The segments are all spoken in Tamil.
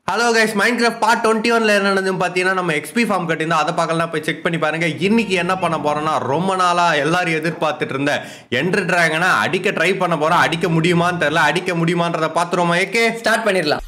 Hello guys Minecraft part twenty ஒன்ல என்ன நடந்ததுன்னு பார்த்தீங்கன்னா நம்ம எக்ஸ்பி ஃபார்ம் கட்டியிருந்தோம் அதை பார்க்கலாம் போய் செக் பண்ணி பாருங்க இன்னைக்கு என்ன பண்ண போறோம்னா ரொம்ப நாளா எல்லாரும் எதிர்பார்த்துட்டு இருந்த என்ட்ரு டிராகனை அடிக்க ட்ரை பண்ண போறோம் அடிக்க முடியுமான்னு தெரியல அடிக்க முடியுமான்றத பார்த்துருவோமா ஏகே ஸ்டார்ட் பண்ணிடலாம்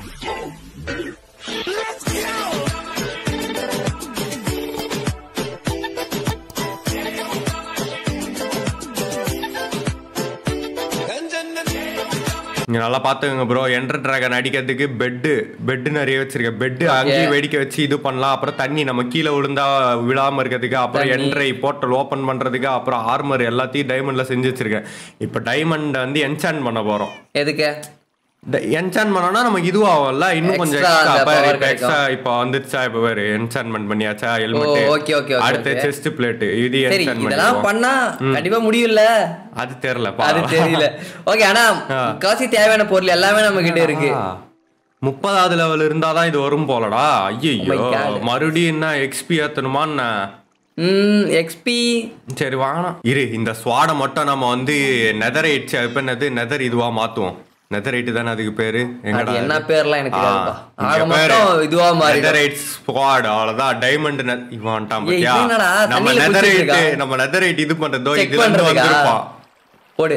இங்க நல்லா பார்த்துக்கோங்க ப்ரோ என்ட்ரு டிராகன் அடிக்கிறதுக்கு பெட்டு பெட்டு நிறைய வச்சிருக்கேன் பெட்டு அங்கேயும் வெடிக்க வச்சு இது பண்ணலாம் அப்புறம் தண்ணி நம்ம கீழே விழுந்தா விழாம இருக்கிறதுக்கு அப்புறம் தண்ணி. என்ட்ரை போர்ட்டல் ஓப்பன் பண்றதுக்கு அப்புறம் ஆர்மர் எல்லாத்தையும் டைமண்ட்ல செஞ்சு வச்சிருக்கேன் இப்போ டைமண்ட் வந்து என்சான் பண்ண போறோம் எதுக்கு என்சான் பண்ணோம்னா நமக்கு இதுவாகும்ல இன்னும் கொஞ்சம் Extra எக்ஸ்ட்ரா அந்த power இப்போ எக்ஸ்ட்ரா இப்போ வந்துருச்சா இப்போ வேறு என்சான்மெண்ட் பண்ணியாச்சா ஹெல்மெட் ஓ, okay, okay, okay, அடுத்து okay. செஸ்ட் பிளேட் இது சரி என்சான் இதெல்லாம் பண்ணிடுவோம் பண்ணா கண்டிப்பா முடியும்ல அது தெரியல அது தெரியல ஓகே ஆனா காசி தேவையான பொருள் எல்லாமே நம்ம கிட்ட இருக்கு முப்பதாவது லெவல் இருந்தாதான் இது வரும் போலடா ஐயோ my God. மறுபடியும் என்ன எக்ஸ்பி ஏத்தணுமான்னு ம் எக்ஸ்பி சரி வாங்கலாம் இரு இந்த ஸ்வாடை மட்டும் நம்ம வந்து நெதர் எயிட்ஸ் இப்போ என்னது நெதர் இதுவா மாத்துவோம் நெதர் எயிட் தானே அதுக்கு பேரு அது எங்கடா என்ன பேர்லாம் எனக்கு தெரியாதுப்பா ஆ, ஆக இங்க பாரு. மட்டும் இதுவா மாறி Netherite squad, அவ்வளவுதான் diamond net- இவன் வந்துட்டான் ஏய், பாத்தியா? இது என்னடா, நம்ம தண்ணியில netherite- குதிச்சிட்டு இருக்கா? நம்ம netherite இது பண்றதோ, Check இதுல இருந்து பண்றதுக்கா? வந்திருப்பான். போடு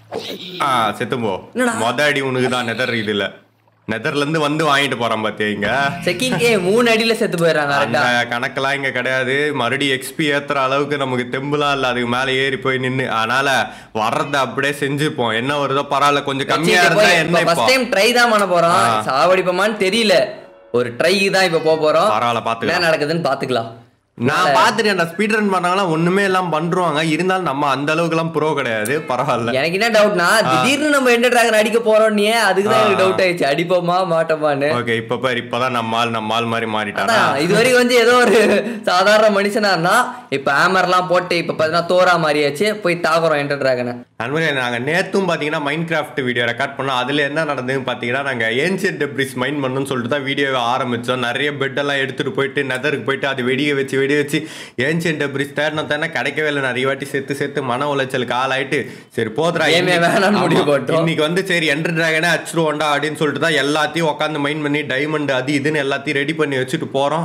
ஆ, செத்து போ. என்னடா? மொத அடி உனக்குதான் nether இதுல. netherல இருந்து வந்து வாங்கிட்டு போறான் பாத்தியா இங்க? செக்கிங்கே மூணு அடியில செத்து போயிடுறாங்க அந்த கரெக்டா கணக்கெல்லாம் இங்க கிடையாது மறுபடியும் எக்ஸ்பி ஏத்துற அளவுக்கு நமக்கு தெம்புலாம் இல்ல அதுக்கு மேல ஏறி போய் நின்னு அதனால வர்றத அப்படியே செஞ்சுப்போம் என்ன வருதோ பரவாயில்ல கொஞ்சம் கம்மியா இருந்தா என்ன இப்போ ஃபர்ஸ்ட் டைம் ட்ரை தான் பண்ண போறோம் சாவடிப்போமான்னு தெரியல ஒரு ட்ரைக்கு தான் இப்ப போக போறோம் பரவாயில்ல பாத்துக்கலாம் என்ன நடக்குதுன்னு பாத்துக்கலாம் நான் பாத்துட்டேன் ஸ்பீட் ரன் பண்ணாங்களா ஒண்ணுமே எல்லாம் பண்றாங்க இருந்தாலும் நம்ம அந்த அளவுக்கு எல்லாம் ப்ரோ கிடையாது பரவாயில்ல எனக்கு என்ன டவுட்னா திடீர்னு நம்ம எந்த டிராகன் அடிக்க போறோம் நீ அதுக்கு தான் எனக்கு டவுட் ஆயிடுச்சு அடிப்போமா மாட்டோமான்னு ஓகே இப்ப பாரு இப்பதான் நம்ம ஆள் நம்ம ஆள் மாதிரி மாறிட்டானா அதான் இது வரைக்கும் வந்து ஏதோ ஒரு சாதாரண மனுஷனா இருந்தா இப்ப ஹேமர்லாம் போட்டு இப்ப பாத்தீங்கன்னா தோரா மாறியாச்சு போய் தாக்குறோம் என்டர் டிராகனை நண்பர்களே நாங்க நேத்தும் பாத்தீங்கன்னா மைண்ட் கிராஃப்ட் வீடியோ ரெக்கார்ட் பண்ணோம் அதுல என்ன நடந்ததுன்னு பாத்தீங்கன்னா நாங்க ஏன்சியன் டெப்ரிஸ் மைண்ட் பண்ணணும்னு சொல்லிட்டு தான் வீடியோவை ஆரம்பிச்சோம் நிறைய பெட் எல்லாம் எடுத்துட்டு போயிட்டு நெதருக்கு போயிட்டு அது வெடிய வச்சு வெடிய வச்சு ஏன்சியன் டெப்ரிஸ் தேடணும் தானே கிடைக்கவே இல்லை நிறைய வாட்டி சேர்த்து சேர்த்து மன உளைச்சலுக்கு ஆளாயிட்டு சரி போதுரா ஏமே இன்னைக்கு- வேணாம்னு முடிவு ஆமா. போட்டோம். இன்னைக்கு வந்து சரி என்ட்ரு டிராகனே அடிச்சிருவோண்டா அப்படின்னு சொல்லிட்டு தான் எல்லாத்தையும் உட்காந்து மைண்ட் பண்ணி டைமண்ட் அது இதுன்னு எல்லாத்தையும் ரெடி பண்ணி வச்சுட்டு போறோம்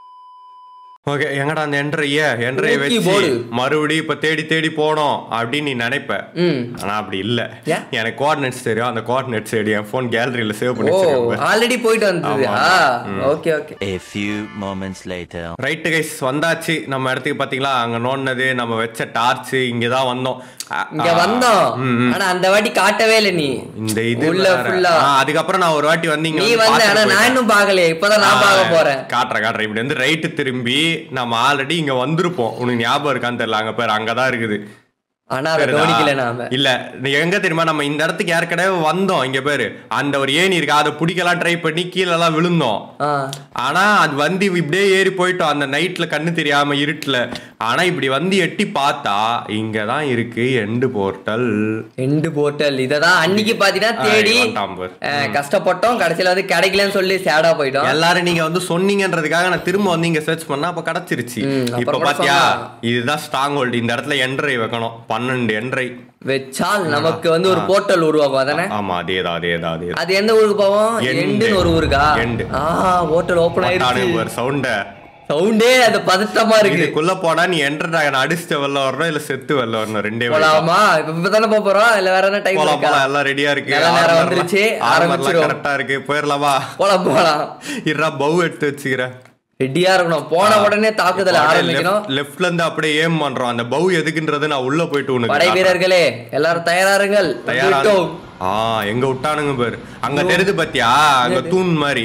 ஓகே எங்கடா அந்த என்ட்ரைய என்ட்ரைய தூக்கி வச்சு போடு. மறுபடியும் இப்ப தேடி தேடி போனோம் அப்படின்னு நீ நினைப்ப ம் ஆனா அப்படி இல்ல ஏன்? எனக்கு கோஆர்டினேட்ஸ் தெரியும் அந்த கோஆர்டினேட்ஸ் தெரியும் என் ஃபோன் கேலரியில சேவ் பண்ணி ஓ வச்சிருக்கேன் ஆல்ரெடி போயிட்டு வந்தது ஆமா, ஆ okay okay A few moments later. Right guys வந்தாச்சு நம்ம இடத்துக்கு பாத்தீங்களா அங்க நோண்டினது நம்ம வச்ச டார்ச் இங்க தான் வந்தோம் அ- இங்க ஆ, வந்தோம் ஆனா அந்த வாட்டி காட்டவே இல்ல நீ இந்த இது உள்ள வேற. ஃபுல்லா ஆ, அதுக்கப்புறம் நான் ஒரு வாட்டி வந்து இங்க நீ வந்து வந்த பார்த்துட்டு ஆனா நான் போயிட்டேன். இன்னும் பாக்கலையே இப்பதான் நான் பார்க்க போறேன் காட்டுறேன் காட்டுறேன் இப்படி வந்து ரைட்டு திரும்பி நம்ம ஆல்ரெடி இங்க வந்திருப்போம் உனக்கு ஞாபகம் இருக்கான்னு தெரியல அங்க பேர் அங்கதான் இருக்குது ஆனா அதை தெரியுதா? கவனிக்கல நாம இல்ல நீ எங்க தெரியுமா நம்ம இந்த இடத்துக்கு ஏற்கனவே வந்தோம் இங்க பேரு அந்த ஒரு ஏணி இருக்கு அதை பிடிக்கலாம் ட்ரை பண்ணி கீழே எல்லாம் விழுந்தோம் ஆ ஆனா அது வந்து இப்படியே ஏறி போயிட்டோம் அந்த நைட்ல கண்ணு தெரியாம இருட்டுல ஆனா இப்படி வந்து எட்டி பார்த்தா இங்கதான் இருக்கு எண்டு போர்ட்டல் எண்டு போர்ட்டல் இததான் அன்னைக்கு பாத்தீங்கன்னா தேடி வந்துட்டான் அஹ், கஷ்டப்பட்டோம் கடைசியில வந்து கிடைக்கலன்னு சொல்லி சேடா போயிட்டோம் எல்லாரும் நீங்க வந்து சொன்னீங்கன்றதுக்காக நான் திரும்ப வந்து இங்க சர்ச் பண்ணா அப்ப கிடைச்சிருச்சு ம், இப்ப அப்புறம் கூட பாத்தியா சொன்னா. இதுதான் ஸ்ட்ராங் ஹோல்டு இந்த இடத்துல என்ட்ரை வைக்கணும் பன்னெண்டு என்ட்ரை வச்சால் நமக்கு வந்து ஒரு போர்ட்டல் உருவாகும் அதானே ஆமா அதேதான் அதேதான் அதேதான் அது எந்த ஊருக்கு போவோம் எண்டு. எண்டுன்னு ஒரு ஊருக்கா எண்டு. ஆ போர்ட்டல் ஓபன் ஆயிருச்சு சவுண்ட சவுண்டே அது பதட்டமா இருக்கு இதுக்குள்ள போனா நீ என்டர் டிராகன் அடிச்சுட்டு வெளில வரணும் இல்ல செத்து வெளில வரணும் ரெண்டே வழி தான். போலாமா இப்ப இப்பதானே போக போறோம் இல்ல வேற என்ன டைம் போலாம் இருக்கா போலாம் எல்லாம் ரெடியா இருக்கு நல்ல நேரம் வந்துருச்சு, ஆரம்பிச்சிருவோம். கரெக்டா இருக்கு போயிடலாமா போலாம் போலாம் இருடா பவு எடுத்து வச்சுக்கிறேன் ரெடியா இருக்கணும் போன உடனே தாக்குதல் ஆரம்பிக்கணும் லெஃப்ட்ல இருந்து அப்படியே ஏம் பண்றோம் அந்த பவு எதுக்குன்றது நான் உள்ள போயிட்டு உனக்கு படை காட்டுறேன். வீரர்களே எல்லாரும் தயாராருங்கள் தயாரா வந்துவிட்டோம். ஆ எங்க விட்டானுங்க பாரு அங்க தெரியுது பாத்தியா அங்க தூண் மாதிரி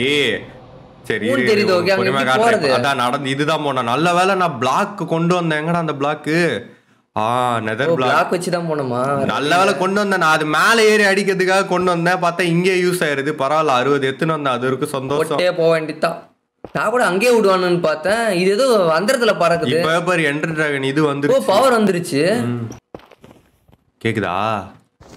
சரி தூண் இரு, தெரியுது, இரு, okay, அங்க பொறுமையா எப்படி காட்டுறேன். போறது? அதான் நடந்து இதுதான் போனேன் நல்ல வேளை நான் பிளாக் கொண்டு வந்தேன் எங்கடா அந்த பிளாக் ஆ நெதர் ஓ பிளாக் பிளாக் வச்சு தான் போகணுமா நல்ல வேளை கொண்டு வந்தேன் நான் அது மேலே ஏறி அடிக்கிறதுக்காக கொண்டு வந்தேன் பார்த்தா இங்கே யூஸ் ஆயிருது பரவாயில்ல அறுபது எத்துன்னு வந்தேன் அது இருக்கு சந்தோஷம் போட்டே போக வேண்டியதுதான் நான் கூட அங்கேயே விடுவானுன்னு பார்த்தேன் இது ஏதோ அந்தரத்துல பறக்குது இப்ப பாரு என்டர் டிராகன் இது ஓ வந்துருச்சு பவர் வந்துருச்சு கேக்குதா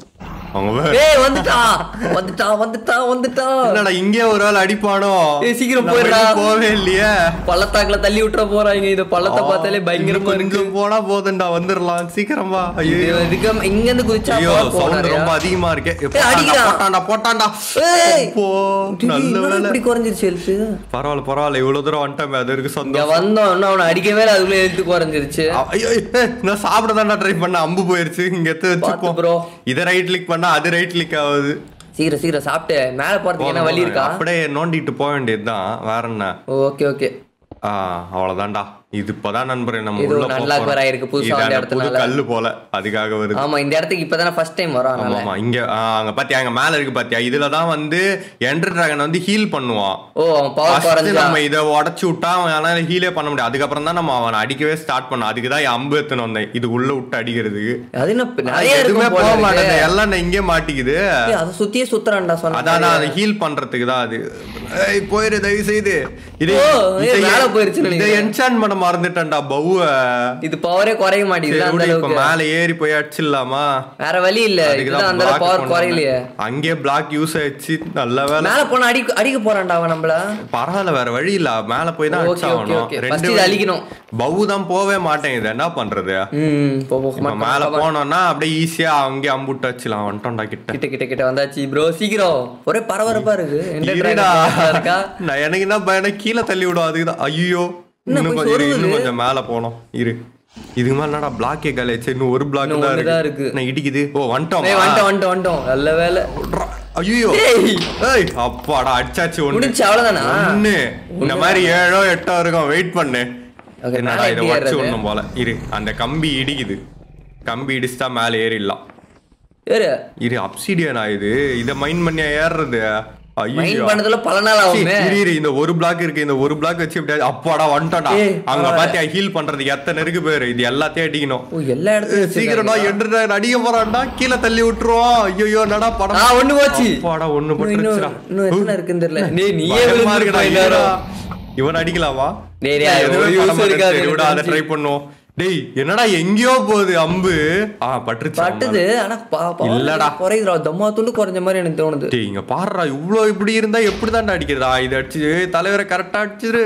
அவங்க வேற- ஏய் வந்துட்டான் வந்துட்டான் வந்துட்டான் வந்துட்டான் என்னடா இங்கே ஒரு வேளை அடிப்பானோ ஏய், சீக்கிரம் நம்ம போயிடுடா. இன்னும் போவே இல்லையே பள்ளத்தாக்குல தள்ளி விட்டுற போறாங்க இந்த பள்ளத்தை பார்த்தாலே பயங்கரமா இன்னும் இருக்கு கொஞ்சம் போனா போதும்டா வந்துடலாம் சீக்கிரம் வா ஐயோ இது- இதுக்கு இங்க இருந்து குதிச்சா ஐயோ போக சவுண்ட் போறாரு. ரொம்ப அதிகமா இருக்கே ஏய், அடிக்கிறான். போட்டான்டா போட்டான்டா ஏய். அப்போ டேய், நல்ல என்னடா வேலை இப்படி குறைஞ்சிருச்சு எழுத்து பரவாயில்ல பரவாயில்ல இவ்வளவு தூரம் வந்துட்டோமே அது இருக்கு இங்க சொந்தம் வந்தோம் இன்னும் அவனை அடிக்கவே இல்லை அதுக்குள்ள எழுத்து குறைஞ்சிருச்சு ஐயோ ஏய், நான் சாப்பிட தான்டா ட்ரை பண்ண அம்பு போயிருச்சு இங்க எடுத்து பாத்து வச்சுப்போம் bro. இதை ரைட் கிளிக் பண்ணா அது ரைட் கிளிக் ஆகுது சீக்கிரம் சீக்கிரம் சாப்பிட்டு மேல போறதுக்கு என்ன வழி இருக்கா அப்படியே நோண்டிட்டு போக வேண்டியதுதான் வேற என்ன ஓகே ஓகே ஆ அவ்வளவுதான்டா இது இப்பதான் நண்பரே நம்ம இது உள்ள ஒரு நல்ல போறோம். பேரா இருக்கு, புதுசா இது வந்த அந்த புது இடத்துனால. கல்லு போல அதுக்காக வருது ஆமா இந்த இடத்துக்கு இப்பதானே ஃபர்ஸ்ட் டைம் வரும் ஆமா அதனால ஆமா இங்க ஆ, அங்க பாத்தியா அங்க மேல இருக்கு பாத்தியா இதுல தான் வந்து என்டர் டிராகன் வந்து ஹீல் பண்ணுவான் ஓ அவன் பவர் First குறைஞ்சா நம்ம இதை உடச்சு விட்டா அவனால ஹீலே பண்ண முடியாது அதுக்கப்புறம் தான் நம்ம அவனை அடிக்கவே ஸ்டார்ட் பண்ணோம் அதுக்கு தான் அம்பு எத்தனை வந்தேன் இது உள்ள விட்டு அடிக்கிறதுக்கு அது என்ன நிறைய எதுவுமே இருக்கும் போக போல மாட்டேன் இருக்கு. எல்லாம் நான் இங்கே மாட்டிக்குது ஏய், அதை சுத்தியே சுத்துறான்டா சொன்ன அதான் நான் அதை ஹீல் பண்றதுக்கு தான் அது ஏய் போயிரு தயவு செய்து இது ஓ, ஏய், மேல போயிருச்சுன்னு இதை நினைக்கிறேன். என்சான் பண்ண மறந்துட்டேன்டா பவுவ இது பவரே குறைய மாட்டேங்குது அந்த சரி, இப்ப அளவுக்கு மேல ஏறி போய் அடிச்சிடலாமா வேற வழி இல்ல இதுதான் அந்த அளவுக்கு பவர் குறையலையே அங்கே பிளாக் யூஸ் ஆயிடுச்சு நல்ல வேலை மேல போனா அடிக்க அடிக்க போறான்டா அவன் நம்மள பரவாயில்ல வேற வழி இல்ல மேல போய் தான் Okay, அடிச்சாகணும் okay, okay. ரெண்டு First இதை அழிக்கணும். பவு தான் போவே மாட்டேங்குது என்ன பண்றது ம் போ போ இப்ப மேல போனோம்னா அப்படியே ஈஸியா அங்கே அம்புட்டு வச்சுலாம் வந்துட்டோம்டா கிட்ட கிட்ட கிட்ட கிட்ட வந்தாச்சு ப்ரோ சீக்கிரம் ஒரே பரபரப்பா இருக்கு இருடா Entertainment இருக்கா நான் எனக்கு என்ன பயம் கீழே தள்ளி விடும் அதுக்குதான் ஐயோ என்ன இன்னும் போய் கொஞ்சம் இரு, சொருகுது? இன்னும் கொஞ்சம் மேல போனோம் இரு இதுக்கு மேல என்னடா பிளாக்கே கலைச்சு இன்னும் ஒரு பிளாக் இன்னும் தான் ஒண்ணுதான் இருக்கு இருக்கு. நான் இடிக்குது ஓ வந்துட்டோம் ஏய் வந்துட்டோம் வந்துட்டோம் வந்துட்டோம் நல்ல வேலை ஐயோ டேய். ஏய் அப்பாடா அடிச்சாச்சு ஒண்ணு முடிஞ்சு அவ்வளவுதானா ஒண்ணு இந்த மாதிரி ஏழோ எட்டோ இருக்கும் வெயிட் பண்ணு Okay, என்னடா மேல இதை எப்படி வச்சு ஏறுறது? ஒண்ணும் போல இரு அந்த கம்பி இடிக்குது கம்பி இடிச்சுட்டா மேல ஏறிடலாம் ஏறு இரு அப்சிடியன் ஆயுது இத மைண்ட் பண்ணி ஏறுறது மைண்ட் ஐயோ பண்ணதுல பல நாள் ஆகுமே இரு இரு இந்த ஒரு பிளாக் இருக்கு இந்த ஒரு பிளாக் வச்சு இப்படி அப்பாடா வந்துட்டோம்டா ஏய், அங்க பரவாயில்ல. பாத்தியா ஹீல் பண்றதுக்கு எத்தனை இருக்கு பேரு இது எல்லாத்தையும் அடிக்கணும் ஓ எல்லா இடத்துலயும் சீக்கிரம்டா வச்சிருக்காங்களா? என்ற அடிக்க போறான்டா கீழே தள்ளி விட்டுருவோம் ஐயோ நடா ஆ படம் ஒண்ணு போச்சு அப்பாடா ஒண்ணு இன்னும் இன்னும் பட்டுருச்சுடா இன்னும் எத்தனை இருக்குன்னு தெரியல டேய் நீயே பயமா விழுந்துருப்பா இருக்குடா, எல்லாரும் இருடா. இவன் அடிக்கலாமா டேய், டேய், அது எதுவுமே ஒரு பண்ண use மாட்டேன். இருக்காது சரி, எனக்கு விடு, அதை தெரிஞ்சு. ட்ரை பண்ணுவோம் டேய் என்னடா எங்கேயோ போகுது அம்பு ஆ பட்டுருச்சு பட்டுது ஆனா பா- power இல்லடா. குறையுதுடா தம்மா துண்டு குறைஞ்ச மாதிரி எனக்கு தோணுது டேய் இங்க பாருடா இவ்ளோ இப்படி இருந்தா எப்படிதான்டா அடிக்கிறதா இது அடிச்சு தலைவரை கரெக்டா அடிச்சிரு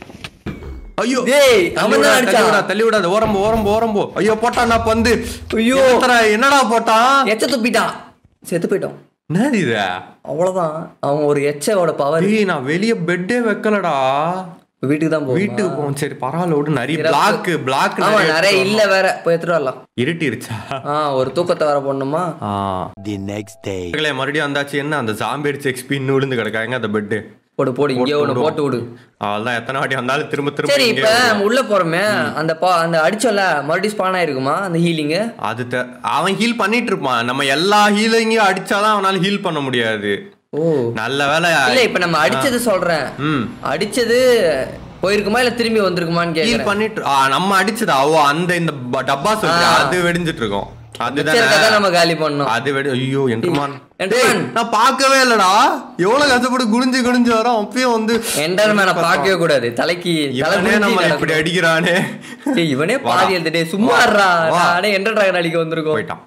ஐயோ டேய், தள்ளி அவன் தான் விடாத, அடிச்சான். தள்ளி விடாத, தள்ளி விடாத ஓரம்போ ஓரம்போ ஓரம்போ ஐயோ போட்டான்டா பந்து ஐயோ. என்னத்தடா, என்னடா போட்டான் எச்ச துப்பிட்டான் செத்து போயிட்டோம் என்னது இது அவ்வளவுதான் அவன் ஒரு எச்சவோட பவர் டேய் நான் வெளிய பெட்டே வைக்கலடா வீட்டுக்கு தான் போகும் வீட்டுக்கு போவோம் சரி பரவாயில்ல விடு நிறைய சிறப்பு. பிளாக் பிளாக் ஆமா நிறைய இல்ல வேற போய் எடுத்துட்டு வரலாம் இருட்டிருச்சா ஆ ஒரு தூக்கத்தை வர போடணுமா ஆ The next day. மக்களே, மறுபடியும் வந்தாச்சு என்ன அந்த ஜாம்பி அடிச்சு எக்ஸ்பி இன்னும் விழுந்து கிடக்காங்க அந்த பெட்டு போடு போடு இங்கே ஒண்ணு போட்டு விடு அவள்தான் எத்தனை வாட்டி வந்தாலும் திரும்ப திரும்ப சரி இங்கே இப்ப நம்ம உள்ள போறோமே அந்த பா அந்த அடிச்சோம்ல மறுபடியும் ஸ்பான் ஆயிருக்குமா அந்த ஹீலிங் அது தெ- அவன் ஹீல் பண்ணிட்டு இருப்பான் நம்ம எல்லா ஹீலிங்கையும் அடிச்சாதான் அவனால ஹீல் பண்ண முடியாது ஓ நல்ல வேலை இல்ல இப்ப நம்ம அடிச்சது சொல்றேன் ம் அடிச்சது போயிருக்குமா இல்ல திரும்பி வந்திருக்குமான்னு ஹீல் கேக்குறேன் பண்ணிட்டு ஆ, நம்ம அடிச்சதா ஓ அந்த இந்த ப- டப்பா சொல்லி அது வெடிஞ்சிட்டு இருக்கோம் அதுதானே மிச்சம் நம்ம காலி பண்ணோம் அது வெடி ஐயோ என்ட்ருமான் என்டர்மேன் நான் பார்க்கவே இல்லடா எவ்வளவு கஷ்டப்பட்டு குனிஞ்சு குனிஞ்சு வரோம் அப்பயும் வந்து என்டர்மேனை பார்க்கவே கூடாது தலைக்கு தலை இவனே நம்ம குனிஞ்சு இப்படி நடக்கணும். அடிக்கிறானே டேய், இவனே வாடா. பாதி எழுதுடே சும்மா இருடா. வா. நானே என்டர் டிராகன் அடிக்க வந்திருக்கோம் போயிட்டான்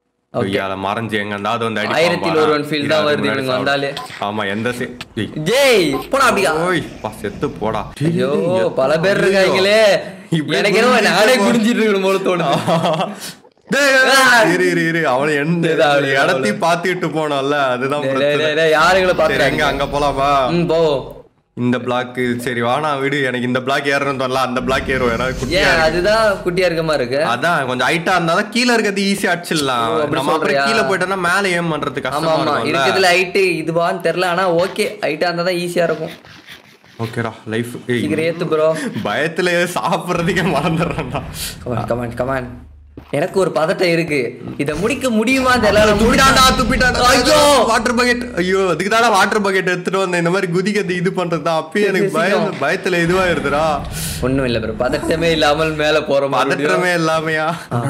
ஐயால மறைஞ்சு எங்க இருந்தாவது வந்து அடிப்பான் ஆயிரத்தில் பாரேன். ஒருவன் feel தான் இருபது வருது முன்னாடி இவனுங்க சாப்பிடு. வந்தாலே. ஆமா எந்த சே- ஏய், ஜேய் போடா அப்படியா ஓய் பா செத்து போடா ஐயோ பல பேர் இருக்காங்களே இப்படி எனக்கு என்னமோ குனிஞ்சிட்டு நானே போ. குடிஞ்சிட்டு இருக்கணும் போல தோணுது டேய், ஆ. இரு இரு இரு அவனை எந்த டேய், டேய், இடத்தையும் பாத்துட்டு போனோம்ல அதுதான் டேய், டேய், பிரச்சனை டேய், டேய், யாருங்களை சரி எங்க பாத்துறாங்க அங்க போலாமா ம் போ இந்த பிளாக் சரி வானா விடு எனக்கு இந்த பிளாக் ஏறணும் தரல அந்த பிளாக் ஏறும் ஏன்னா குட்டியா ஏன் இருக்கு. அதுதான் குட்டியா இருக்க மாதிரி இருக்கு அதான் கொஞ்சம் ஹைட்டா இருந்தாதான் கீழ இருக்கிறது ஈஸியா அடிச்சிடலாம் ஓ, அப்படி நம்ம அப்புறம் சொல்றியா? கீழ போயிட்டோம்னா மேல ஏம் பண்றது ஆமா கஷ்டமா ஆமா இருக்கும்ல இருக்கிறதுல ஹைட்டு இதுவான்னு தெரியல ஆனா ஓகே ஹைட்டா இருந்தா தான் ஈஸியா இருக்கும் ஓகேடா லைஃப் சீக்கிரம் ஏத்து ப்ரோ பயத்துல சாப்பிடுறதுக்கே மறந்துடுறேன்டா கமான் கமான் கமான் எனக்கு ஒரு பதட்டம் இருக்கு இத முடிக்க முடியுமா தெரியல துப்பிட்டாண்டா துப்பிட்டாண்டா ஐயோ! வாட்டர் பக்கெட் ஐயோ அதுக்கு தானே வாட்டர் பக்கெட் எடுத்துட்டு வந்தேன் இந்த மாதிரி குதிக்கிறது இது பண்றது தான் அப்பயும் எனக்கு பயம் பயத்துல இதுவாயிருதுடா ஒண்ணும் இல்ல ப்ரோ பதட்டமே இல்லாமல் மேல போறோம் மறுபடியும். பதற்றமே இல்லாமையா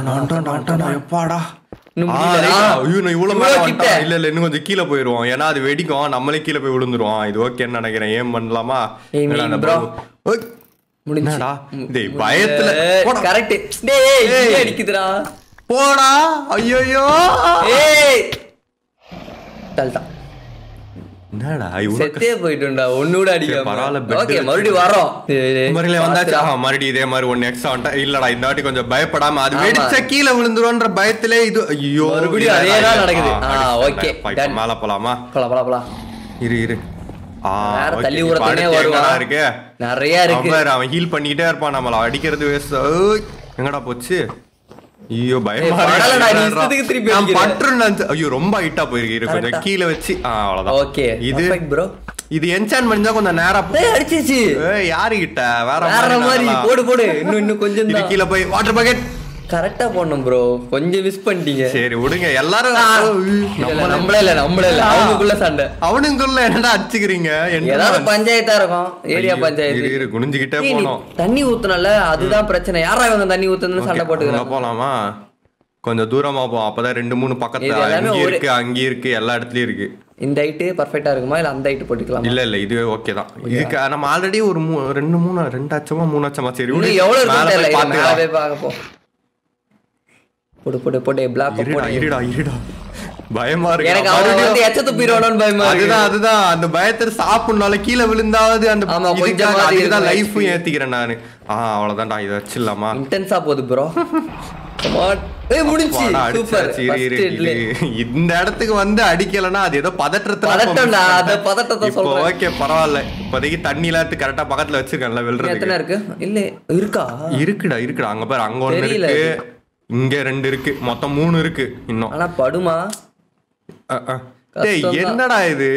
எப்பாடா இன்னும் ஆ, முடியல. ரைட்டா. ஐயோ, நான் இவ்வளவு மேல இவ்வளவு வந்துட்டேன். கிட்ட. இல்ல இல்ல இன்னும் கொஞ்சம் கீழே போயிருவோம் ஏன்னா அது வெடிக்கும் நம்மளே கீழே போய் விழுந்துருவோம் இது ஓகேன்னு நினைக்கிறேன் ஏம் பண்ணலாமா Aim, என்னடா, aim, அந்த bro. பாபு- ஓய், முடிஞ்சு என்னடா டேய் பயத்துல போடா. கரெக்ட் டேய் ஏய். இங்கே அடிக்குதுடா போடா ஐயோ ஏய் தள்ளிட்டான் என்னடா இவ்வளவு செத்தே போயிட்டுண்டா ஒண்ணு கூட சரி, பரவாயில்ல, அடிக்காம bed ஓகே வச்சு- மறுபடியும் வரோம் மறுபடியும் வந்தாச்சு ஆ, மறுபடியும் இதே மாதிரி ஒன்னு எக்ஸ்ட்ரா வந்துட்டா இல்லடா இந்த வாட்டி கொஞ்சம் பயப்படாம அது ஆமா. வெடிச்ச கீழே விழுந்துரும்ன்ற பயத்திலே இது ஐயோ மறுபடியும் இல்ல, அதே தான் இல்ல, நடக்குது. ஆ, ஆ, அடி- okay, இப்ப done. மேல போலாமா போலாம் போலாம் போலாம் இரு இரு ஆ, வேற okay. தள்ளி இப்ப ஊரத்துனே அடுத்து எங்கடா வருவான் இருக்கு நிறைய இருக்கு அவன் பாரு, அவன் ஹீல் பண்ணிக்கிட்டே இருப்பான் நம்மள அடிக்கிறது வேஸ்ட் எங்கடா போச்சு ஐயோ பயமா ஏய், பரவாயில்லடா, நீ இருக்கு. இஷ்டத்துக்கு திருப்பி நான் அடிக்கிற. பட்டுருன்னு நினைச்சேன். ஐயோ ரொம்ப ஹைட்டா போயிருக்கு இரு, கொஞ்சம் Correct ஆ. கீழே வச்சு ஆ அவ்வளவுதான் ஓகே இது ப்ரோ இது என்சான் பண்ணா கொஞ்சம் நேரா போ- ஏய் அடிச்சிச்சு ஏய், யாருகிட்ட வேற வேற மாதிரி நாங்கலாம். போடு போடு இன்னும் இன்னும் கொஞ்சம் இது தான் கீழே போய் வாட்டர் பக்கெட் கரெக்டா போடணும் ப்ரோ கொஞ்சம் மிஸ் பண்ணிட்டீங்க சரி விடுங்க எல்லாரும் இல்ல, இல்ல, நம்மளே இல்ல நம்மளே இல்ல அவங்களுக்குள்ள சண்டை அவனுக்குள்ள என்னடா அடிச்சுக்கிறீங்க என்ன ஏதாவது பஞ்சாயத்தா இருக்கும் ஏரியா ஐயோ, பஞ்சாயத்து இரு, இரு, குனிஞ்சுக்கிட்டே ஏய், நீ போனோம் தண்ணி ஊத்துனல அதுதான் பிரச்சனை யாரா இவங்க தண்ணி ஊத்துன்னு சண்டை அங்க போட்டுக்கிறாங்க போலாமா கொஞ்சம் தூரமா போவோம் அப்பதான் ரெண்டு மூணு பக்கத்துல இது எல்லாமே அங்க ஒரு- இருக்கு அங்க இருக்கு எல்லா இடத்துலயும் இருக்கு இந்த ஹைட்டு பர்ஃபெக்டா இருக்குமா இல்ல அந்த ஹைட்டு போட்டுக்கலாம் இல்ல இல்ல இதுவே ஓகே தான் இதுக்கு நம்ம ஆல்ரெடி ஒரு மூ- ரெண்டு மூணு ரெண்டு அச்சமா மூணு அச்சமா சரி விடு. இன்னும் எவ்வளவு மேல இருக்கும் போய் தெரியல இரு, மேல பாத்துக்கலாம். போய் பார்க்க போ போடு போடு போடு பிளாக் இருடா போடு இருடா இருடா பயமா இருக்கு எனக்கு அவன் மறுபடியும் வந்து எச்ச துப்பிடுவானோன்னு பயமா இருக்கு அதுதான் அதுதான் அந்த பயத்துல சாப்பிடனால கீழே விழுந்தாவது அந்த ஆமா, இதுக்காக கொஞ்சமாவது அதுக்குதான் இருக்கும் லைஃபும் ஏத்திக்கிறேன் நானு ஆ அவ்வளவுதான்டா இதை வச்சிடலாமா இன்டென்ஸா போகுது ப்ரோ ஏய் முடிஞ்சு அப்பாடா, சூப்பர் அடிச்சாச்சு. இரு, இரு, இது- இந்த இடத்துக்கு வந்து அடிக்கலன்னா அது ஏதோ பதற்றத்துல பதட்டம்டா, அப்ப அந்த பதட்டத்தை இப்போ சொல்றேன். ஓகே பரவாயில்ல இப்போதைக்கு தண்ணி இல்லாத கரெக்டா பக்கத்துல வச்சிருக்கேன்ல எத்தனை வெல்றதுக்கு இருக்கு இல்ல இருக்கா இருக்குடா இருக்குடா அங்க பாரு அங்க ஒண்ணு தெரியல இருக்கு இங்க ரெண்டு இருக்கு மொத்தம் மூணு இருக்கு இன்னும் ஆனா படுமா அஹ், அஹ். டேய் கஷ்டம்தான். என்னடா இது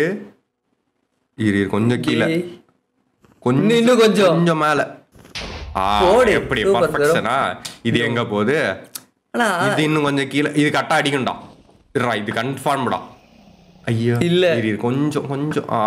இரு இரு, கொஞ்சம் கீழே டேய். கொஞ்சம் இன்னும் இன்னும் கொஞ்சம். கொஞ்சம் மேல ஆ போடு, எப்படி super, பர்ஃபெக்ஷனா இது எங்க போகுது ஆனா இது இன்னும் கொஞ்சம் கீழே இது கரெக்டா அடிக்கும்டா இருடா இது கன்ஃபார்ம்டா ஐயோ இல்ல. இரு, இரு, கொஞ்சம் கொஞ்சம் ஆ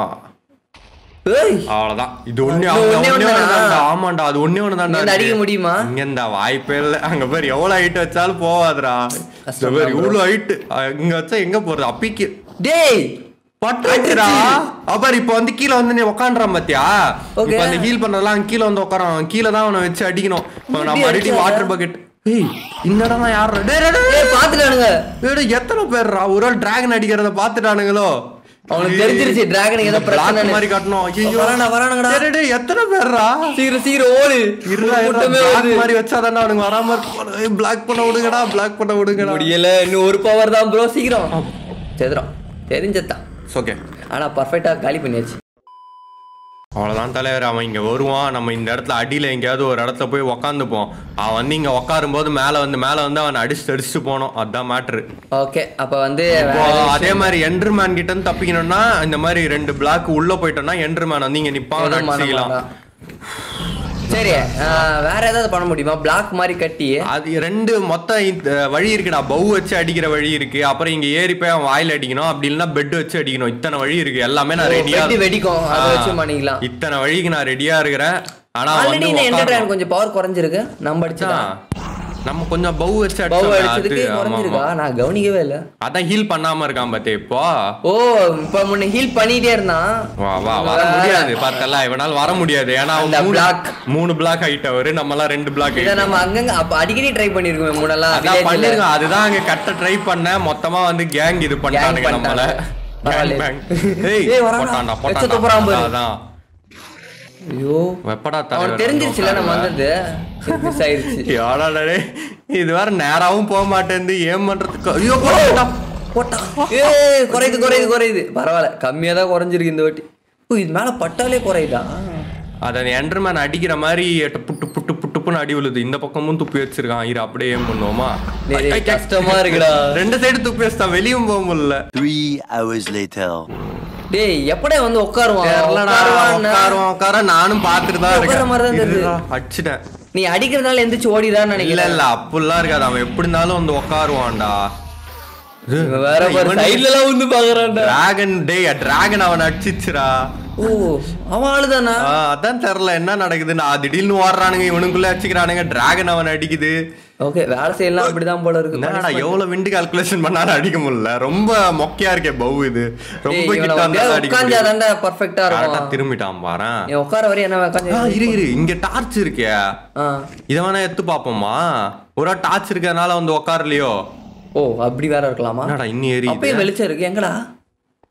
ஏய் அவ்வளவுதான் இது ஒண்ணே இது ஒண்ணே ஒண்ணே ஒண்ணே ஒண்ணுதானா? ஒண்ணுதான்டா. ஆமாண்டா அது ஒண்ணே ஒண்ணு இங்க இருந்து அடிக்க முடியுமா? இங்க இந்த வாய்ப்பே இல்ல அங்க பேர் எவ்வளவு ஹைட் வச்சாலும் போவாதுடா கஷ்டம் இந்த பேர் தான் bro. இவ்வளவு ஹைட் இங்க வச்சா எங்க போறது அப்பிக்கு டேய் பட்டுடா அப்புறம் இப்ப வந்து கீழ வந்து நீ உக்காண்றான் பாத்தியா Okay. இப்ப அந்த ஹீல் பண்ணதெல்லாம் கீழ வந்து உட்காரான் கீழ தான் அவனை வச்சு அடிக்கணும் இப்ப நான் எப்படி மறுபடியும் அடிச்சாங்க? வாட்டர் பக்கெட் ஏய் இந்த இடம் யார் டேய் டேய், டேய், ஏய் பாத்துட்டானுங்க டேய், டேய், எத்தனை பேர்ரா ஒரு ஆள் டிராகன் அடிக்கிறத பாத்துட்டானுங்களோ அவனுக்கு தெரிஞ்சிருச்சு டிராகன் ஏதோ பிளாக் பிரச்சனை மாதிரி காட்டணும் ஐயோ வரானுடா வரானுங்கடா டேய், டேய், டேய், எத்தனை பேர்ரா சீக்கிரம் சீக்கிரம் ஓடு இருடா கூட்டமே இருடா வருது. மாதிரி வச்சாதானே அவனுங்க வராம இருப்பானு பிளாக் பண்ண விடுங்கடா பிளாக் பண்ண விடுங்கடா முடியல இன்னும் ஒரு பவர் தான் ப்ரோ சீக்கிரம் செதுறோம் தெரிஞ்சதான் ஓகே ஆனா பர்ஃபெக்டா காலி பண்ணியாச்சு அவ்வளவுதான் தலைவர் அவன் இங்க வருவான் நம்ம இந்த இடத்துல அடியில எங்கேயாவது ஒரு இடத்துல போய் உக்காந்துப்போம் அவன் வந்து இங்க உட்காரும் போது மேல வந்து மேல வந்து அவன் அடிச்சு அடிச்சுட்டு போனோம் அதான் மேட்ரு ஓகே அப்ப வந்து இப்போ வேற அதே மாதிரி என்டர்மேன் கிட்ட இருந்து தப்பிக்கணும்னா இந்த மாதிரி ரெண்டு பிளாக் உள்ள போயிட்டோம்னா என்டர்மேன் வந்து இங்க நிப்பான் எதுவும் பண்ண அடிச்சுக்கலாம் மாட்டான். சரி ஆ, வேற ஏதாவது பண்ண முடியுமா பிளாக் மாதிரி கட்டி அது ரெண்டு மொத்தம் இந்த வழி இருக்குடா பவு வச்சு அடிக்கிற வழி இருக்கு அப்புறம் இங்க ஏறி போய் அவன் வாயில அடிக்கணும் அப்படி இல்லைன்னா பெட் வச்சு அடிக்கணும் இத்தனை வழி இருக்கு எல்லாமே நான் ரெடியா வெட்டி வெடிக்கும் அதை வச்சு பண்ணிக்கலாம் இத்தனை வழிக்கு நான் ரெடியா இருக்கிறேன் ஆனா அவன் ஆல்ரெடி வந்து இந்த என்டர் உட்காரணும். கொஞ்சம் பவர் குறைஞ்சிருக்கு நம்ம அடிச்சுதான் அதான். நம்ம கொஞ்சம் பவு வச்சு பவர் அடிச்சோமே, அடிச்சதுக்கு அது, ஆமா, குறைஞ்சிருக்கா ஆமா. நான் கவனிக்கவே இல்ல அதான் ஹீல் பண்ணாம இருக்கான் பாத்தே இப்போ ஓ இப்ப முன்ன ஹீல் பண்ணிட்டே இருந்தான் வா வா வர முடியாது பார்த்தல இவனால வர முடியாது ஏன்னா அவன் அந்த மூணு block. மூணு பிளாக் ஹைட் அவரு நம்ம எல்லாம் ரெண்டு பிளாக் இதை நம்ம அங்கங்க அப்ப அடிக்கடி ட்ரை பண்ணிருக்கோம் முன்னெல்லாம் அதான் villageல. பண்ணிருங்க அதுதான் அங்க கட்ட ட்ரை பண்ண மொத்தமா வந்து கேங் இது பண்ணிட்டானுங்க நம்மள பண்ணிட்டாங்க. Gang பரவாயில்ல. bang. ஏய் ஏய், வரான்டா. போட்டான்டா வச்சு துப்புறான் போட்டான்டா பாரு. அதான் ஐயோ வெப்படா அவனுக்கு தலைவர் தெரிஞ்சிருச்சுல நம்ம வந்தது மிஸ் ஆயிருச்சு யாடாடா டேய். இது வேற நேராவும் போக மாட்டேங்குது ஏன் பண்றதுக்கு ஐயோ போடா போட்டான் ஏய் குறையுது குறையுது குறையுது பரவாயில்ல கம்மியா தான் குறைஞ்சிருக்கு இந்த வாட்டி ஓ இது மேல பட்டாலே குறையுதா அத என்டர்மேன் அடிக்கிற மாதிரி எட்ட புட்டு புட்டு புட்டுப்புன்னு அடி விழுது இந்த பக்கமும் துப்பி வச்சிருக்கான் இரு அப்படியே ஏம் பண்ணுவோமா டேய், ஐ, ஐ, ஐ. கஷ்டமா இருக்குடா ரெண்டு சைடு துப்பி வச்சுட்டான் வெளியும் போக முடியல Three hours later. டேய் எப்படே வந்து உட்காருவான் தெரியலடா உட்காருவான்னா? உட்காருவான் உட்கார நானும் பாத்துட்டு தான் உட்கார மாதிரி தான் இருக்கேன் தெரியுது. இருடா, அடிச்சிட்டேன் நீ அடிக்கிறதுனால எந்திரிச்சு ஓடிடான்னு இல்ல நினைக்கிறேன் இல்ல அப்படிலாம் இருக்காது அவன் எப்படி இருந்தாலும் வந்து உட்காருவான்டா இவன் வேற பாரு சைடுல எல்லாம் வந்து பாக்குறான்டா டிராகன் டேய் டிராகன் அவன் அடிச்சிச்சுடா ஓ அவன் ஆளுதானா ஆ, அதான் தெரியல என்ன நடக்குது நான் திடீர்னு ஓடுறானுங்க இவனுக்குள்ள அடிச்சுக்கிறானுங்க டிராகன் அவன் அடிக்குது ஓகே வேலை செய்யலாம் அப்படிதான் போல இருக்கு என்னடா எவ்வளவு விண்டு கால்குலேஷன் பண்ணாலும் அடிக்க முடியல ரொம்ப மொக்கையா இருக்கே பவு இது ரொம்ப கிட்ட வந்தா அடிக்க முடியாது. உட்காந்தாதான்டா பர்ஃபெக்டா கரெக்டா இருக்கும் திரும்பிட்டான் பாரேன் நீ உட்கார வரையும் என்ன ஆ, உட்காந்து இரு இரு இங்க டார்ச் இருக்கே ஆ இத வேணா எடுத்து பாப்போமா ஒரு டார்ச் இருக்கறனால வந்து உட்காரலையோ ஓ அப்படி வேற இருக்கலாமா என்னடா இன்னும் ஏறி அப்பயும் வெளிச்சம் இருக்கு எங்கடா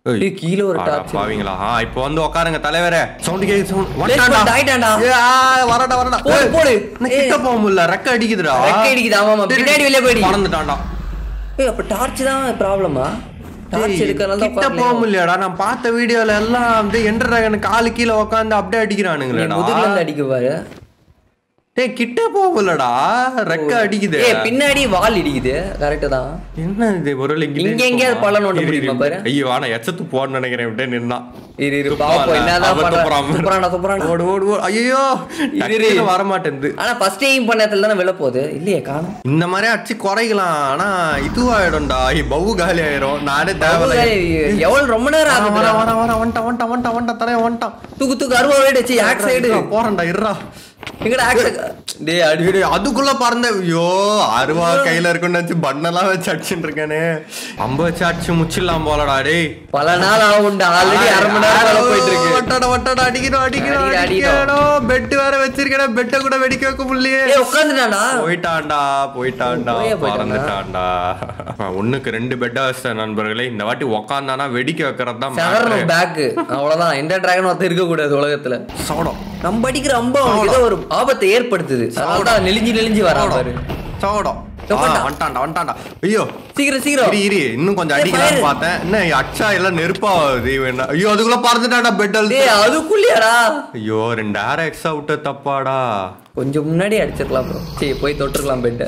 ஏய், கீழ ஒரு ஆடா, torch. பாவிங்களா ஆ இப்போ வந்து உட்காருங்க தலைவரே சவுண்ட் கேக்குது சவுண்ட் Place point ஆயிட்டான்டா. வரடா வரடா போடு, ஏய், போடு. இன்னும் கிட்ட போக முடியல ரெக்க அடிக்குதுடா ரெக்கை அடிக்குது, ஆமா, ஆமா. டேய், பின்னாடி வெளியே போயிடு. பறந்துட்டான்டா ஏய் அப்ப டார்ச் தான் ப்ராப்ளமா டார்ச் டேய், எடுக்கறனால தான் கிட்ட போக உட்காரலையா? முடியலடா நான் பார்த்த வீடியோல எல்லாம் அப்படியே எண்டர் டிராகன் காலு கீழே உட்காந்து அப்படியே நீ அடிக்கிறானுங்களேடா முதுகுல இருந்து அடிக்க பாரு டேய் கிட்ட போக முடியலடா ரெக்க அடிக்குது ஏய் பின்னாடி வால் இடிக்குது கரெக்ட் தான் என்ன இது ஒரு இங்க எங்கேயாவது பள்ளம் நோண்ட முடியுமா பாரு? ஐயோ ஆனா எச்சத்து போன்னு நினைக்கிறேன் விட்டே நின்னான் இரு இரு பாப்போம் என்னதான் அவன் பண்றான் துப்புறான். துப்புறான்டா துப்புறான்டா ஓடு ஓடு ஓடு ஐயோ இரு. வர மாட்டேங்குது ஆனா ஃபர்ஸ்ட் டைம் பண்ண இடத்துல தானே விழ போகுது இல்லையே காணும் இந்த மாதிரி அடிச்சு குறைக்கலாம் ஆனா இதுவாயிடும்டா ஐ, பவு காலி ஆயிரும் நானே தேவையில்ல எவ்வளவு ரொம்ப நேரம் வர ஆகுது வர வர வந்துட்டான் வந்துட்டான் வந்துட்டான் வந்துட்டான் தலைய வந்துட்டான் தூக்கு தூக்கு அருவா வீடு வச்சு ஆக் சைடு இருடா, போறேன்டா இருடா எங்கடா ஆக் டேய் அடி டேய், டேய், அதுக்குள்ள பறந்த ஐயோ அருவா கையில இருக்குன்னு நினைச்சு பண்ணெல்லாம் வச்சு அடிச்சுட்டு இருக்கானே அம்ப வச்சு அடிச்சு முச்சிடலாம் போலடா டேய் பல நாள் ஆகும்டா ஆல்ரெடி அரை மணி நேரம் வேலை போயிட்டு இருக்கு வட்டாட வட்டாட அடிக்கணும் அடிக்கணும் அடிடா, அடிடா. அடிக்கணும் பெட் வேற வச்சிருக்கேன் பெட்டை கூட வெடிக்க வைக்க முடியலையே ஏய் உட்காந்துட்டான்டா போயிட்டான்டா போயிட்டான்டா போயே போயிட்டானா? பறந்துட்டான்டா அவன் ஒண்ணுக்கு ரெண்டு பெட்டா வச்சிட்ட நண்பர்களே இந்த வாட்டி உக்காந்தானா வெடிக்க வைக்கிறது தான் சகரணும் பேக் அவ்வளவுதான் எந்த டிராகன் ஒருத்தர் இருக்க கூடாது உலகத்துல சோடம் நம்ம அடிக்கிற அம்பா அவனுக்கு ஏதோ ஒரு ஆபத்தை ஏற்படுத்துது அதனால நெலிஞ்சு நெலிஞ்சு வரான் பாரு சோடம் தொப்பட்டா. வந்துட்டான்டா வந்துட்டான்டா ஐயோ சீக்கிரம் சீக்கிரம் இரு இரு இன்னும் கொஞ்சம் ஏய், அடிக்கலாம்னு fire. பார்த்தேன் என்ன அச்சா எல்லாம் நெருப்பாவது இவன் ஐயோ அதுக்குள்ள பறந்துட்டான்டா பெட் டேய் அதுக்குள்ளயாடா ஐயோ ரெண்டு ஆற எக்ஸா விட்ட தப்பாடா கொஞ்சம் முன்னாடி அடிச்சிருக்கலாம் ப்ரோ சரி போய் தொட்டுருக்கலாம் பெட்ட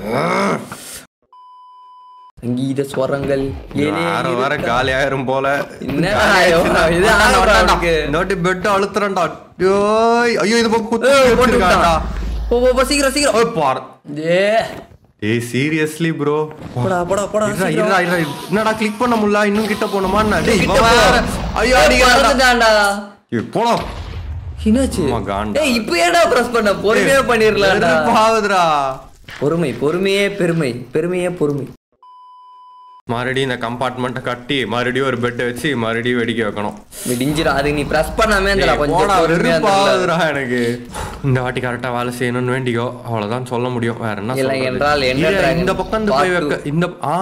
சங்கீத ஸ்வரங்கள் ஏனே வேற வேற இருக்கா? காலி ஆயிரும் போல என்னடா காலி ஆயிடுச்சுன்னா, இது வந்துட்டான்டா, ஆனா வந்துட்டான்டா. அவனுக்கு. இந்த வாட்டி பெட் அழுத்துறேன்டா ஐயோ ஐயோ இது பக்கம் குத்தி ஏய், போட்டு வச்சிருக்கான்டா விட்டான். போ போ, போ சீக்கிரம் சீக்கிரம் ஓய் பார் ஏ ஏய் சீரியஸ்லி ப்ரோ போடா போடா போடா இருடா சீக்கிரம். இருடா இருடா என்னடா கிளிக் பண்ண முடியல இன்னும் கிட்ட போணுமா என்ன டேய் கிட்ட இவன் போ. வேற ஐயோ ஏய், அடிக்கிறான்டா பறந்துட்டான்டா. ஏய், போடா என்னாச்சு அம்மா, காண்டா. ஏய் இப்போ ஏடா பிரஸ் பண்ண பொறுமையா பண்ணிரலாம்டா பாவுதுடா பொறுமை பொறுமையே பெருமை பெருமையே பொறுமை மறுபடியும் இந்த கம்பார்ட்மெண்ட்டை கட்டி மறுபடியும் ஒரு பெட்டை வச்சு மறுபடியும் வெடிக்க வைக்கணும் விடிஞ்சிரும் அது நீ பிரஸ் பண்ணாமே இருந்தா ஏய், கொஞ்சம் போடா, பொறுமையா இருந்தா. வெறுப்பாகுதுடா எனக்கு இந்த வாட்டி கரெக்டா வேலை செய்யணும்னு வேண்டிக்கோ அவ்வளவுதான் சொல்ல முடியும் வேற என்ன இல்லை சொல்றது? என்றால் என்ன இரு, dragon? இந்த பக்கம் இந்த போய் Part வைக்க இந்த ஆ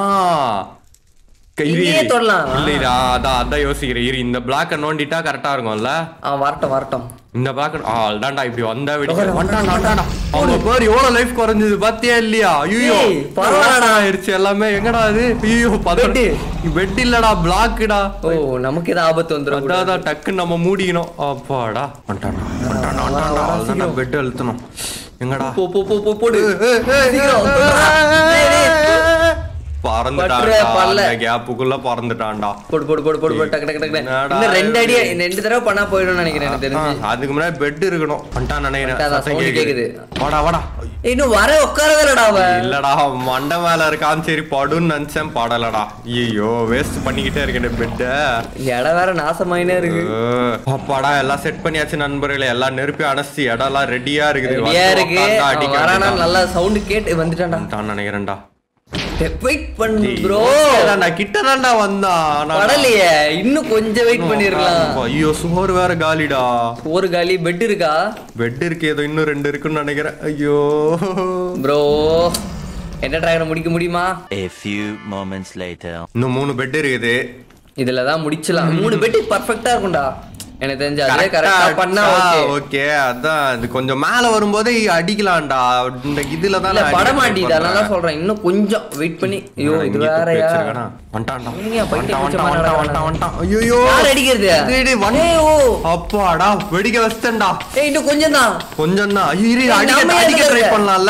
கை- இரு, இங்கேயே இரு. தொடலாம். இல்லைடா அதான் அதான் யோசிக்கிறேன் இரு இந்த பிளாக்க நோண்டிட்டா கரெக்டா இருக்கும்ல ஆ வரட்டும் வரட்டும் இந்த பிளாக் ஆ அதான்டா இப்படி வந்தா வெடிக்க வந்துட்டான் வந்துட்டான்டா அவங்க பேர் எவ்வளவு லைஃப் குறைஞ்சது பாத்தியா இல்லையா ஐயோ ஏய், பரவாயில்லடா. ஆயிருச்சு எல்லாமே எங்கடா அது ஐயோ பதட்டு பெட் இல்லடா பிளாக்குடா ஓ நமக்கு ஏதாவது ஆபத்து வந்துடும் அதான் டக்குன்னு நம்ம மூடிக்கணும் அப்பாடா வந்துட்டான்டா வந்துட்டான்டா வந்துட்டான்டா அவ்வளவுதான் பெட் அழுத்தணும் எங்கடா போ போ போ போ போடு சீக்கிரம், தொடுறா. டேய், டேய். பறந்துட்டான்டா பட்டுற பல்ல. அந்த கேப்புக்குள்ள பறந்துட்டான்டா போடு போடு போடு போடு போடு டக்கு டக்கு டக்கு என்னடா இன்னும் ரெண்டு அடி இது? ரெண்டு தடவை பண்ணா போயிடும் நினைக்கிறேன் எனக்கு தெரிஞ்சு ஆ, அதுக்கு முன்னாடி பெட் இருக்கணும் வந்துட்டான் நினைக்கிறேன் வந்துட்டான், சத்தம் sound கேக்குது கேக்குது. வாடா வாடா ஏய், இன்னும் வர உட்காரதலடா அவன் இல்லடா மண்டை மேல இருக்கான் சரி படுன்னு நினைச்சேன் படலடா ஐயோ வேஸ்ட் பண்ணிக்கிட்டே இருக்கேன் பெட்ட இந்த இடம் வேற நாசமாயினே இருக்கு அப்பாடா எல்லாம் செட் பண்ணியாச்சு நண்பர்களே எல்லாம் நெருப்பி அணைச்சி இடம் எல்லாம் ரெடியா இருக்குது ரெடியா வந்து இருக்கு உக்காந்தா அவன் அடிக்க வரானா வேண்டியதுதான். நல்லா சவுண்ட் கேட்டு வந்துட்டான்டா வந்துட்டான்னு நினைக்கிறேன்டா வெயிட் பண்ணு ப்ரோ நான் கிட்டதான்டா வந்தான் ஆனா- படலையே இன்னும் கொஞ்சம் வெயிட் பண்ணிருக்கலாம் ஐயோ சோறு வேற காலிடா ஒரு காலி பெட் இருக்கா பெட் இருக்கு ஏதோ இன்னும் ரெண்டு இருக்குன்னு நினைக்கிறேன் ஐயோ ப்ரோ என்ன டிராகனை முடிக்க முடியுமா A few moments later. இன்னும் மூணு பெட் இருக்குது இதுல தான் முடிச்சலாம் மூணு பெட் பர்ஃபெக்ட்டா இருக்கும்டா எனக்கு தெரிஞ்சு அதே Correct கரெக்டா ஆ பண்ணா அடிச்சா ஓகே ஓகே அதான் இது கொஞ்சம் மேல வரும்போதே அடிக்கலாம்டா இந்த இதுல தான் இல்ல நான் பட அடிக்க மாட்டேங்குது try அதனால பண்றேன். தான் சொல்றேன் இன்னும் கொஞ்சம் வெயிட் பண்ணி ஐயோ நான் இது இங்கே துப்பி வேறயா வச்சிருக்கேனா? வந்துட்டான்டா. நீங்க பைத்தியம் வந்துட்டான், பிடிச்ச மாதிரி வந்துட்டான், வந்துட்டான், நடக்கிறானா? வந்துட்டான். ஐயையோ. யார் அடிக்கிறது? டேய், டேய், வந்து- ஏய், ஓ. அப்பாடா வெடிக்க வச்சிட்டேன்டா ஏய் இன்னும் கொஞ்சம் தான் கொஞ்சம் தான் ஐயோ, இரு, ஏய், அடிக்க நாம அடிக்க எதுக்கு ட்ரை இருக்க? பண்ணலாம்ல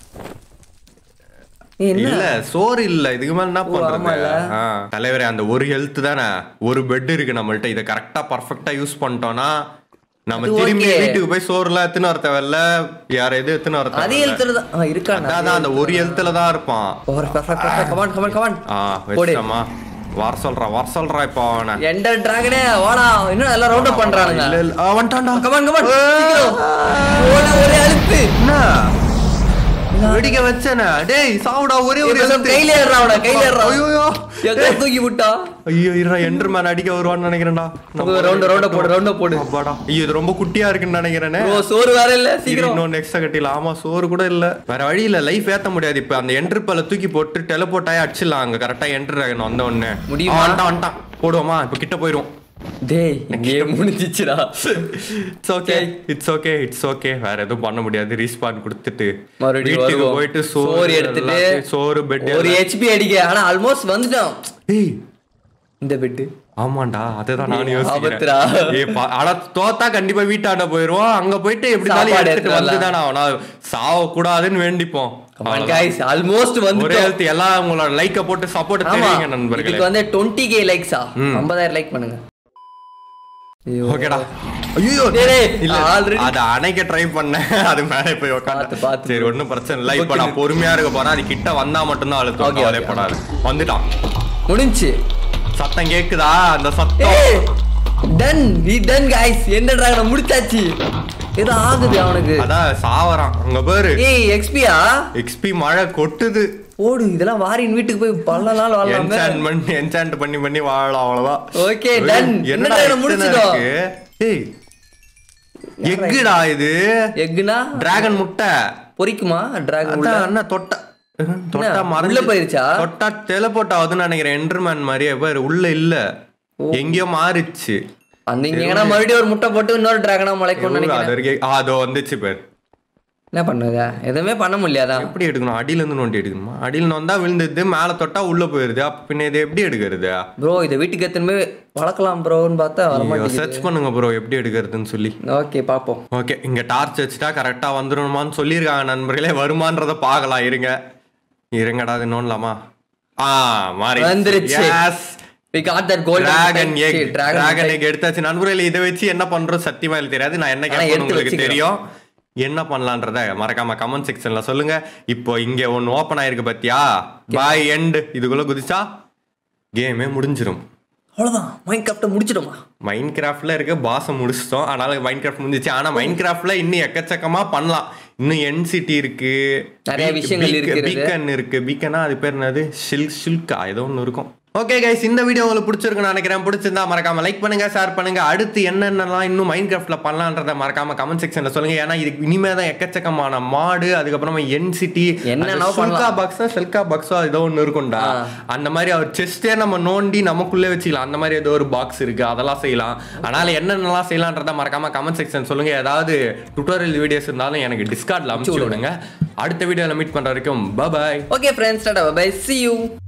என்ன இல்ல சோறு இல்ல இதுக்கு மேல என்ன ஓ, ஆமால்ல. பண்றது ஆ, தலைவரே அந்த ஒரு ஹெல்த் தானே ஒரு பெட் இருக்கு நம்மள்ட்ட இதை கரெக்டா பர்ஃபெக்டா யூஸ் பண்ணிட்டோம்னா நம்ம அது திரும்பி okay. வீட்டுக்கு போய் சோறுலாம் எத்தனை வர தேவையில்ல யார எது எத்தனை வர அதே தேவையில்ல. எழுத்துல தான் ஆ, இருக்காண்ணா அதான் அந்த ஒரு எழுத்துல தான் இருப்பான் over perfect perfect come on come on come on ஆ போடு வச்சிட்டமா வர சொல்றான் வர சொல்றான் இப்போ அவனை எண்டர் டிராகனே வாடா இன்னும் எல்லாம் ரவுண்ட் அப் பண்றானுங்க இல்ல இல்ல ஆ, வந்துட்டான்டா கமான் கமான் ஏய். சீக்கிரம் ஓட ஒரே அழுத்து என்ன வெடிக்க வச்சேனே டேய் சாவுடா ஒரே ஒரு இப்ப எழுத்து. கையில ஏறுறா அவன கையில ஏறுறா ஐயோ எங்க தூக்கி விட்டா ஐயோ இருடா எண்டர்மேன் அடிக்க வருவான்னு நினைக்கிறேன்டா ரவுண்ட் ரவுண்ட் போடு ரவுண்ட் போடு அப்பாடா ஐயோ இது ரொம்ப குட்டியா இருக்குன்னு நினைக்கிறேனே ப்ரோ சோறு வேற இல்ல இது சீக்கிரம் இன்னொன்னு எக்ஸ்ட்ரா கட்டில ஆமா சோறு கூட இல்ல வேற வழி இல்ல லைஃப் ஏத்த முடியாது இப்ப அந்த என்ட்ரு பல்ல தூக்கி போட்டு டெலபோர்ட் ஆகி அடிச்சிடலாம் அங்க கரெக்டா என்ட்ரு ஆகணும் வந்த உடனே முடியுமா? ஆ, வந்துட்டான் வந்துட்டான் போடுவோமா இப்போ கிட்ட போயிடும் டேய் இங்கே முடிஞ்சிச்சுடா it's okay it's okay it's okay வேற எதுவும் பண்ண முடியாது ரீஸ்பான் கொடுத்துட்டு மறுபடியும் வீட்டுக்கு வருவோம். போயிட்டு சோறு எடுத்துட்டு எல்லாத்தையும் சோறு பெட் ஒரு ஹெச்பி அடிக்க ஆனா ஆல்மோஸ்ட் வந்துட்டோம் ஏய் இந்த பெட்டு ஆமாண்டா அதுதான் நானும் ஆபத்துடா. யோசிக்கிறேன் ஏய், பா- ஆனா தோத்தா கண்டிப்பா வீட்டாண்ட போயிருவோம் அங்க போயிட்டு எப்படி சாப்பாடு எடுத்துட்டு எடுத்துட்டு வந்துதானே ஆகணும் சாவ கூடாதுன்னு வேண்டிப்போம் அவ்வளவுதான். கைஸ் ஆல்மோஸ்ட் ஒரே வந்துட்டோம் எழுத்து எல்லாம் உங்களோட லைக்க போட்டு சப்போர்ட் ஆமா தெரியுங்க நண்பர்களே இதுக்கு வந்து 20k கே லைக்ஸா 50000 லைக் பண்ணுங்க ஐயோ. ஓகேடா ஐயோ டேய், டேய், இல்ல already- அத அணைக்க ட்ரை பண்ணேன் அது மேல போய் பார்த்து, உட்காந்து பார்த்து. சரி ஒண்ணும் பிரச்சனை இல்ல இப்ப நான் பொறுமையா இருக்க போறேன் அது கிட்ட வந்தா மட்டும்தான் அழுத்தம் Okay, okay. கவலைப்படாது வந்துட்டான் முடிஞ்சுச்சு சத்தம் கேக்குதா அந்த சத்தம் ஏய் டன் வி டன் கைஸ் எந்த டிராகனை முடிச்சாச்சு ஏதோ ஆகுது அவனுக்கு அதான் சாவறான் அங்க பாரு ஏய் எக்ஸ்பியா எக்ஸ்பி மழை கொட்டுது போடு இதெல்லாம் வாரின் வீட்டுக்கு போய் பல நாள் வாழலாம் என்சான்மெண்ட் என்சான்ட் பண்ணி பண்ணி வாழலாம் அவ்வளவுதான் Okay, ஏய், done. என்னடா என்னடா இத்தனை முடிச்சிட்டோம். இருக்கு? ஏய் எக்குடா இது எக்குனா டிராகன் முட்டை பொரிக்குமா டிராகன் உள்ள அதான் அண்ணா தொட்டா தொட்டா என்ன, மறைஞ்சு உள்ள போயிருச்சா? தொட்டா டெலபோர்ட் ஆகுதுன்னு நினைக்கிறேன் என்டர்மேன் மாதிரியே பாரு உள்ள இல்ல எங்கேயோ மாறிச்சு அந்த இங்க எங்கனா மறுபடியும் ஒரு முட்டை போட்டு இன்னொரு டிராகனா முளைக்கும்னு அது நினைக்கிறேன் வரைக்கும் ஆ, அதோ வந்துச்சு பேர் என்ன பண்ணுங்க எதுவுமே பண்ண முடியாதா எப்படி எடுக்கணும் அடியில இருந்து நோண்டி எடுக்கணுமா அடியில வந்தா விழுந்துது மேல தொட்டா உள்ள போயிருது அப்ப பின்ன இது எப்படி எடுக்கிறது ப்ரோ இதை வீட்டுக்கு எத்தனை போய் வளர்க்கலாம் ப்ரோன்னு பார்த்தா வரமாட்டேங்குது சர்ச் பண்ணுங்க ப்ரோ எப்படி எடுக்கிறதுன்னு சொல்லி ஓகே பாப்போம் ஓகே இங்க டார்ச் வச்சுட்டா கரெக்டா வந்துருமான்னு சொல்லியிருக்காங்க நண்பர்களே வருமான்றத பார்க்கலாம் இருங்க இருங்கடா அது நோண்டலாமா ஆ மாறி வந்துருச்சு. Yes we got that golden dragon type. Egg சரி, dragon டிராகன் type. எக் எடுத்தாச்சு நண்பர்களே இதை வச்சு என்ன பண்றோம் சத்தியமா எனக்கு தெரியாது நான் என்ன ஆனா கேட்கணும் எடுத்து உங்களுக்கு வச்சுக்கிறோம். தெரியும் என்ன பண்ணலான்றத மறக்காம கமெண்ட் செக்ஷன்ல சொல்லுங்க இப்போ இங்க ஒன்னு ஓபன் ஆயிருக்கு பாத்தியா பாய் எண்ட் இதுக்குள்ள குதிச்சா கேமே முடிஞ்சிரும் அவ்வளவுதான் மைண்ட் கிராஃப்ட முடிச்சிடுமா மைண்ட் கிராஃப்ட்ல இருக்க பாசம் முடிச்சிட்டோம் அதனால மைண்ட் கிராஃப்ட் முடிஞ்சிச்சு ஆனா மைண்ட் கிராஃப்ட்ல இன்னும் எக்கச்சக்கமா பண்ணலாம் இன்னும் என்சிட்டி இருக்கு நிறைய விஷயங்கள் இருக்கிறது. பீக்கன் இருக்கு பீக்கனா அது பேர் என்னது ஷில் ஷில்கா ஏதோ ஒன்று இருக்கும் ஓகே கைஸ் இந்த வீடியோ உங்களுக்கு பிடிச்சிருக்குன்னு நினைக்கிறேன் பிடிச்சிருந்தா மறக்காம லைக் பண்ணுங்க ஷேர் பண்ணுங்க அடுத்து என்னென்னலாம் இன்னும் மைண்ட் கிராஃப்ட்ல பண்ணலான்றத மறக்காம கமெண்ட் செக்ஷன்ல சொல்லுங்க ஏன்னா இதுக்கு இனிமே தான் எக்கச்சக்கமான மாடு அதுக்கப்புறமா என்சிட்டி என்னென்னவோ சுல்கா பண்ணலாம். பாக்ஸா செல்கா பாக்ஸோ ஏதோ ஒன்று இருக்கும்டா ஆ. அந்த மாதிரி அவர் செஸ்டே நம்ம நோண்டி நமக்குள்ளே வச்சுக்கலாம் அந்த மாதிரி ஏதோ ஒரு பாக்ஸ் இருக்கு அதெல்லாம் செய்யலாம் அதனால என்னென்னலாம் செய்யலான்றத மறக்காம கமெண்ட் செக்ஷன் சொல்லுங்க ஏதாவது டுட்டோரியல் வீடியோஸ் இருந்தாலும் எனக்கு டிஸ்கார்ட்ல அனுப்பிச்சு விடுங்க அடுத்த வீடியோல மீட் பண்ற வரைக்கும் பாய் ஓகே ஃப்ரெண்ட்ஸ் டாடா பை see you